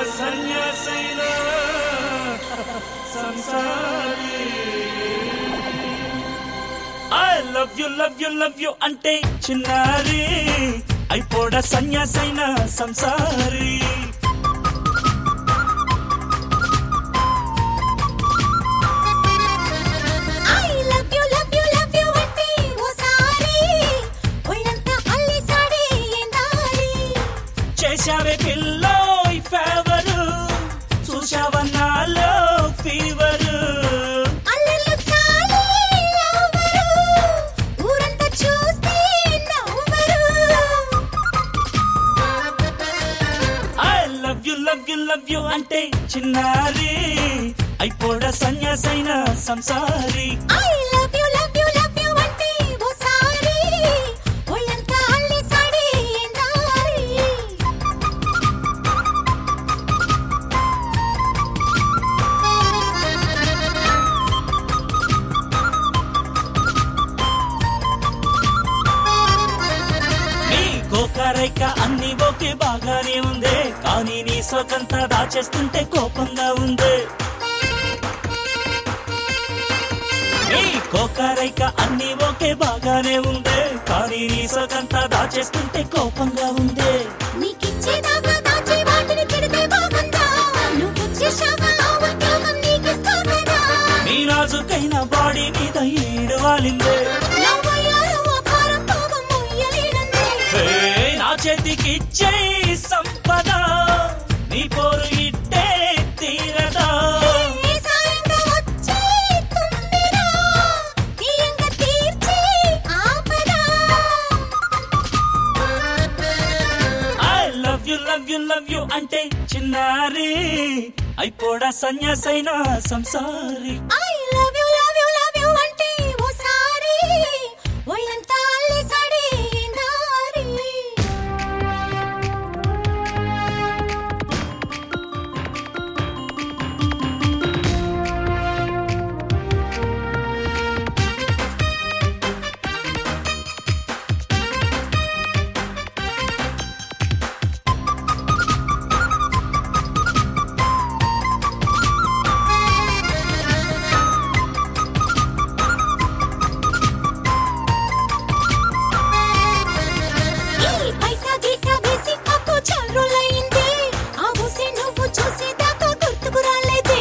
సన్యాసైన సంసారి I love you love you love you అంటే చిన్నారి అయిపోడ సన్యాసైన సంసారి I love you love you love you అంటే ఓసారి ఒళ్ళంతా అల్లేసాడే ఎందాలి చేశావే పిల్లో ఫేవరు చూశావన్నాలో ఫీవరు అల్లెలు చాలే లవ్వరు ఊరంతా చూస్తే నవ్వరు I love you love you love you అంటే చిన్నారి అయిపోడ సన్యాసైన సంసారి I love you love you love you అంటే ఓసారి ఒళ్ళంతా అల్లేసాడే ఎందాలి నీ కోకారైక అన్ని ఓకే బాగానే ఉందే కానీ నీ సోకంతా దాచేస్తుంటే కోపంగా ఉంది నీ కోకారైక అన్ని ఓకే బాగానే ఉందే కానీ నీ సోకంతా దాచేస్తుంటే కోపంగా ఉంది నీకిచ్చేదాకా దాచే వాటిని తిడితే బాగుందా నువ్వొచ్చేశాక ఆ ఉద్యోగం నీకిస్తా కదా నీ నాజుకైన బాడీ మీద ఈడు వాలిందే నవ్వయ్యారు ఆ భారం కోపం మొయ్యలేనందే హే, నా చేతికి ఇచ్చే సంపద నీ పోరు ఇట్టే తీరదా ఏ సాయంగా వచ్చే తుంబిరా తీయంగా తీర్చే ఆపదా I love you love you love you అంటే చిన్నారి అయిపోడా సన్యాసైన సంసారి I love you love you love you అంటే ఓసారి ఒళ్ళంతా అల్లేసాడే నారి ఈ బయట గీట వేసి అప్పు చల్రులైంది ఆ ఊసి నువ్వు చూసేదాకా గుర్తుకు రాలేదే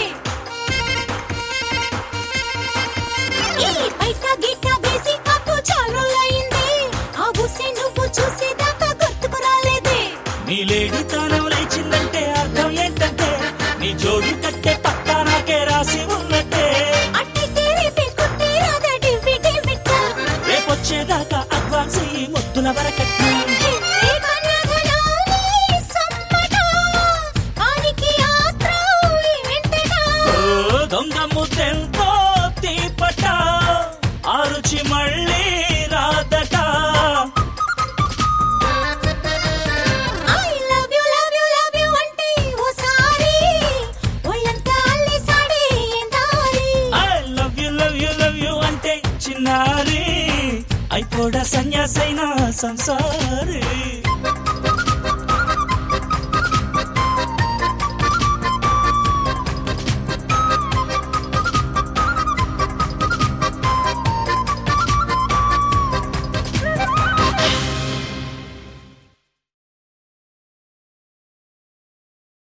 ఈ బయట గీట వేసి అప్పు చల్రులైంది ఆ ఊసి నువ్వు చూసేదాకా గుర్తుకు రాలేదే నీ లేడి తానం లేచిందంటే అర్థం ఏంటంటే నీ జోడు కట్టే పక్కా నాకే రాసి ఉన్నట్టే అట్టయితే రేపే కుట్టే రాదా డివ్వి డివ్విట రేపొచ్చేదాకా అడ్వాన్స్ ఈ ముద్దుల వరకట్టు ఏ కన్యగనాలి సమ్మట కానికి ఆత్రం ఏంటటా ఓ, దొంగ ముద్దెంతో తీపట ఆ రుచి మళ్ళీ రాదట I love you love you love you అంటే ఓసారి ఒళ్ళంతా అల్లేసాడే ఎందాలి I love you love you love you అంటే చిన్నారి అయిపోడా సన్యాసైన సంసారి